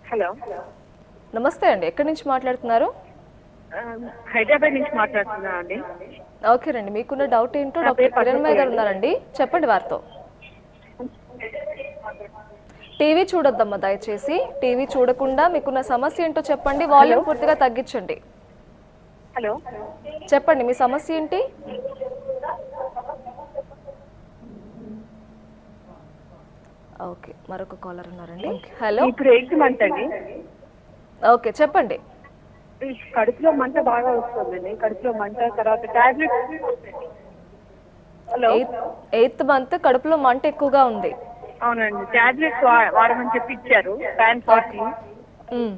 Hello నమస్తే అండి ఎక్కడి నుంచి మాట్లాడుతున్నారు ఆ, హైదరాబాద్ నుంచి మాట్లాడుతున్నా అండి ఓకే రండి మీకున్న డౌట్ ఏంటో నా డాక్టర్ పేరు కిరణ్మయ్య గారు పద్మశ్రీ ఉన్నారండి చెప్పండి వారితో టీవీ చూడొద్దమ్మా దయచేసి టీవీ చూడకుండా మీకున్న సమస్య ఏంటో చెప్పండి వాల్యూమ్ పూర్తిగా తగ్గించండి హలో చెప్పండి మీ సమస్య ఏంటి ఓకే మరొక కాలర్ ఉన్నారండి హలో ఇప్పుడు ఎయిత్ మంత్ అండి ఓకే చెప్పండి ఈ కడుపులో మంట బాగా వస్తుందండి కడుపులో మంట తర్వాత tablet hello eighth eighth month కడుపులో మంట ఎక్కువగా ఉంది అవునండి టాబ్లెట్స్ వాడమని చెప్పి ఇచ్చారు ప్యాన్ ఫార్టీ ఉమ్.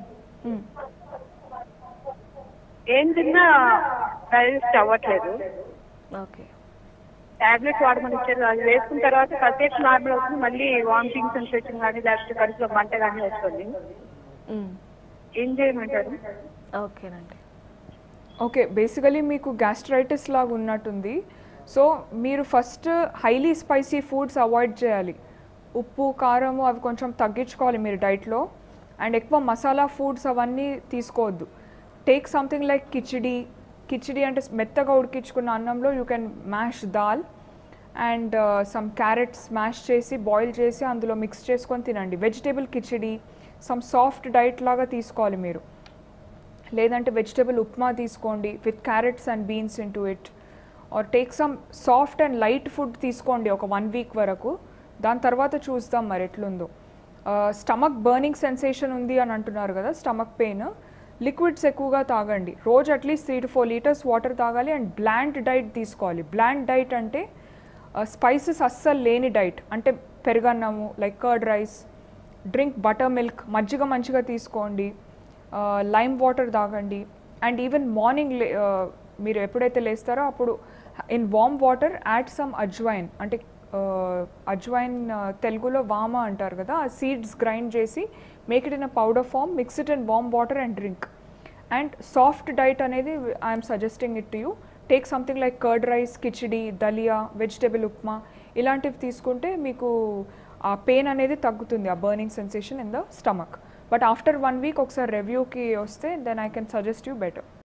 ఏం తిన్నా డైజెస్ట్ అవ్వట్లేదు ఓకే టాబ్లెట్స్ వాడమని ఇచ్చారు అది వేసుకున్న తర్వాత కాసేపు నార్మల్ అవుతుంది మళ్ళీ వామిటింగ్ సెన్సేషన్ కానీ లేకపోతే కడుపులో మంట కానీ వస్తుంది ఉమ్. ఏం చేయమంటారు ఓకేనండి ఓకే బేసికలీ మీకు గ్యాస్ట్రైటిస్ లాగా ఉన్నట్టుంది సో మీరు first highly spicy foods avoid చేయాలి ఉప్పు కారము అవి కొంచెం తగ్గించుకోవాలి మీరు డైట్లో అండ్ ఎక్కువ మసాలా ఫుడ్స్ అవన్నీ తీసుకోవద్దు take something like khichdi khichdi అంటే మెత్తగా ఉడికించుకున్న అన్నంలో you can mash dal and some carrots mash చేసి బాయిల్ చేసి అందులో మిక్స్ చేసుకొని తినండి vegetable khichdi some soft diet లాగా తీసుకోవాలి మీరు లేదంటే వెజిటేబుల్ ఉప్మా తీసుకోండి with carrots and beans into it or take some soft and light food తీసుకోండి ఒక వన్ వీక్ వరకు దాని తర్వాత చూస్తాం మరి ఎట్లుందో స్టమక్ బర్నింగ్ సెన్సేషన్ ఉంది అని అంటున్నారు కదా స్టమక్ పెయిన్ లిక్విడ్స్ ఎక్కువగా తాగండి రోజు at least three to four liters water తాగాలి అండ్ బ్లాండ్ డైట్ తీసుకోవాలి బ్లాండ్ డైట్ అంటే స్పైసెస్ అస్సలు లేని డైట్ అంటే పెరుగన్నము like curd rice drink butter milk మజ్జిగ మంచిగా తీసుకోండి లైమ్ వాటర్ తాగండి అండ్ ఈవెన్ మార్నింగ్ మీరు ఎప్పుడైతే లేస్తారో అప్పుడు in warm water add some ajwain అంటే అజ్వైన్ తెలుగులో వామ అంటారు కదా ఆ సీడ్స్ గ్రైండ్ చేసి make it in a powder form mix it in warm water and drink and soft diet అనేది I'm suggesting it to you take something like curd rice khichdi dalia vegetable upma ఇలాంటివి తీసుకుంటే మీకు ఆ పెయిన్ అనేది తగ్గుతుంది ఆ burning sensation in the stomach but after one week ఒకసారి రివ్యూకి వస్తే then I can suggest you better